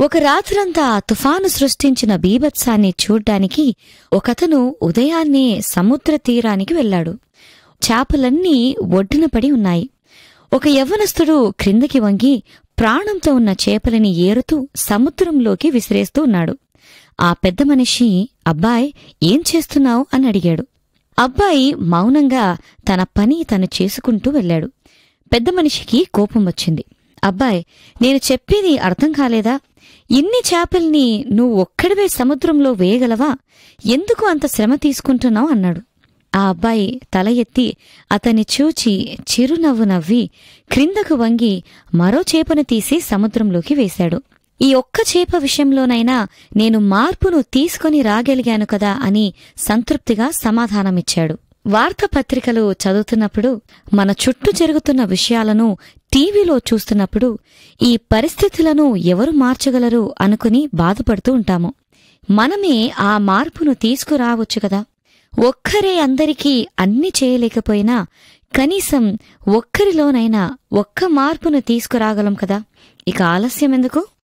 ఒక రాత్రంతా ఆ తుఫాను సృష్టించిన బీభత్సాన్ని చూడ్డానికి ఒకతను ఉదయాన్నే సముద్ర తీరానికి వెళ్ళాడు చేపలన్నీ ఒడ్డున పడి ఉన్నాయి ఒక యవ్వనస్తుడు క్రిందకి వంగి ప్రాణంతో ఉన్న చేపలని ఏరుతూ సముద్రంలోకి విసిరేస్తూ ఉన్నాడు ఆ పెద్ద మనిషి అబ్బాయ్ ఏం చేస్తున్నావు అని అడిగాడు అబ్బాయి మౌనంగా తన పని తను చేసుకుంటూ వెళ్ళాడు పెద్ద మనిషికి కోపం వచ్చింది అబ్బాయ్ నేను చెప్పేది అర్థం కాలేదా ఇన్ని చేపల్ని నువ్వు ఒక్కడివే సముద్రంలో వేయగలవా ఎందుకు అంత శ్రమ తీసుకుంటున్నావు అన్నాడు ఆ అబ్బాయి తల ఎత్తి అతన్ని చూచి చిరునవ్వు నవ్వి క్రిందకు వంగి మరో చేపను తీసి సముద్రంలోకి వేశాడు ఈ ఒక్క చేప విషయంలోనైనా నేను మార్పును తీసుకొని రాగలిగాను కదా అని సంతృప్తిగా సమాధానమిచ్చాడు వార్తాపత్రికలు చదువుతున్నప్పుడు మన చుట్టూ జరుగుతున్న విషయాలను టీవీలో చూస్తున్నప్పుడు ఈ పరిస్థితులను ఎవరు మార్చగలరు అనుకుని బాధపడుతూ ఉంటాము మనమే ఆ మార్పును తీసుకురావచ్చు కదా ఒక్కరే అందరికీ అన్ని చేయలేకపోయినా కనీసం ఒక్కరిలోనైనా ఒక్క మార్పును తీసుకురాగలం కదా ఇక ఆలస్యం ఎందుకు